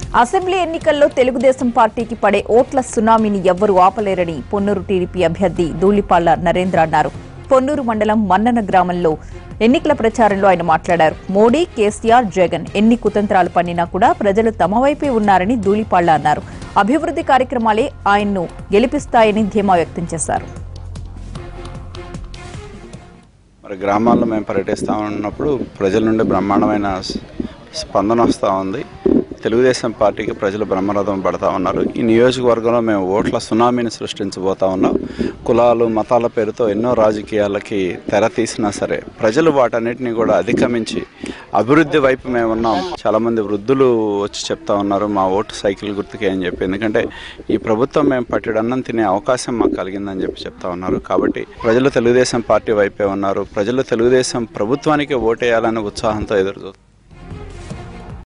assembly ఎన్నికల్లో తెలుగుదేశం పార్టీకి పడే ఓట్ల సునామీని ఎవ్వరూ ఆపలేరని పొన్నూరు టీడీపీ అభ్యర్థి ధూళిపాళ్ల నరేంద్ర అన్నారు పొన్నూరు మండలం మన్నన గ్రామంలో ఎన్నికల ప్రచారంలో ఆయన మాట్లాడారు మోడీ కేసీఆర్ జగన్ ఎన్ని కుతంత్రాలు పన్నినా కూడా ప్రజలు తమ వైపే ఉన్నారని ధూళిపాళ్ల అన్నారు అభివృద్ధి కార్యక్రమాలే ఆయన్ను గెలిపిస్తాయని ధీమా వ్యక్తం చేశారు మరి గ్రామాల్లో మేము పర్యటిస్తూ ఉన్నప్పుడు ప్రజల నుండి బ్రహ్మాండమైన స- స్పందన వస్తూ ఉంది తెలుగుదేశం పార్టీకి ప్రజలు బ్రహ్మరథం పడతా ఉన్నారు ఈ నియోజకవర్గంలో మేము ఓట్ల సునామీని సృష్టించబోతా ఉన్నాం కులాలు మతాల పేరుతో ఎన్నో రాజకీయాలకి తెర తీసినా సరే ప్రజలు వాటన్నిటిని కూడా అధిగమించి అభివృద్ధి వైపు మేము ఉన్నాం చాలామంది వృద్ధులు వచ్చి చెప్తా ఉన్నారు మా ఓటు సైకిల్ గుర్తుకే అని చెప్పి ఎందుకంటే ఈ ప్రభుత్వం మేము పట్టెడు అన్నం తినే అవకాశం మాకు కలిగిందని చెప్పి చెప్తా ఉన్నారు కాబట్టి ప్రజలు తెలుగుదేశం పార్టీ వైపే ఉన్నారు ప్రజలు తెలుగుదేశం ప్రభుత్వానికి ఓటేయాలనే ఉత్సాహంతో ఎదురు చూస్తారు